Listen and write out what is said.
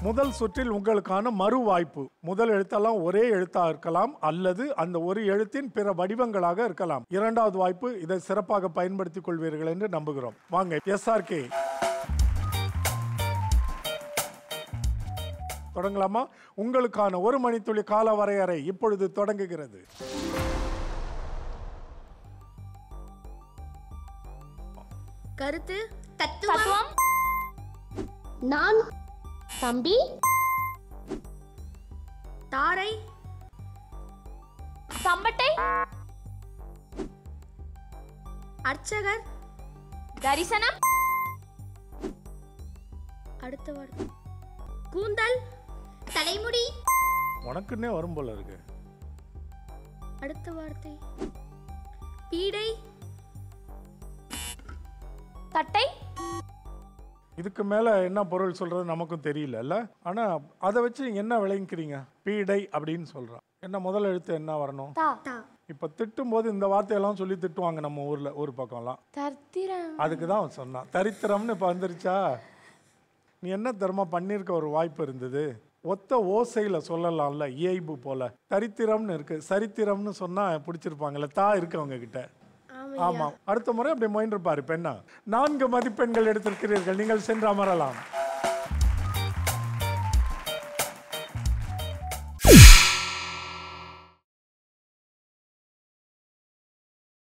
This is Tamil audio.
முதல் சுற்றில் உங்களுக்கான மறு வாய்ப்பு முதல் எழுத்தெல்லாம் ஒரே எழுத்தா இருக்கலாம் அல்லது அந்த ஒரு எழுத்தின் பிற வடிவங்களாக இருக்கலாம் இரண்டாவது வாய்ப்பு இதை சிறப்பாக பயன்படுத்திக் கொள்வீர்கள் என்று நம்புகிறோம் வாங்க எஸ்ஆர்கே தொடங்கலாமா உங்களுக்கான ஒரு மணித்துளி கால வரையறை இப்பொழுது தொடங்குகிறது கருத்து தத்துவம் நான் தம்பி தாரை தம்பட்டை அர்ச்சகர் தரிசனம் அடுத்த வார்த்தை கூந்தல் தலைமுடி உனக்குன்னே வரும் போல இருக்கு அடுத்த வார்த்தை பீடை தட்டை இதுக்கு மேல என்ன பொருள் சொல்றது நமக்கும் தெரியலல்ல ஆனா அதை வச்சு நீங்க என்ன விளங்கிக்கிறீங்க பீடை அப்படின்னு சொல்றான் என்ன முதல் எழுத்து என்ன வரணும் தா தா இப்ப திட்டும் போது இந்த வார்த்தையெல்லாம் சொல்லி திட்டுவாங்க நம்ம ஊர்ல ஊர் பக்கம்லாம் தர்த்திரம் அதுக்கு தான் அவன் சொன்னான் தரித்திரம்னு இப்போ வந்துருச்சா நீ என்ன தர்மா பண்ணியிருக்க ஒரு வாய்ப்பு இருந்தது ஒத்த ஓசையில சொல்லலாம்ல இயைபு போல தரித்திரம்னு இருக்கு சரித்திரம்னு சொன்னா பிடிச்சிருப்பாங்கல்ல தா இருக்கு அவங்க கிட்ட ஆமா ஆமாம் அடுத்த முறை அப்படி முயன்று பாரு பெண்ணா நான்கு மதிப்பெண்கள் எடுத்திருக்கிறீர்கள் நீங்கள் சென்று அமரலாம்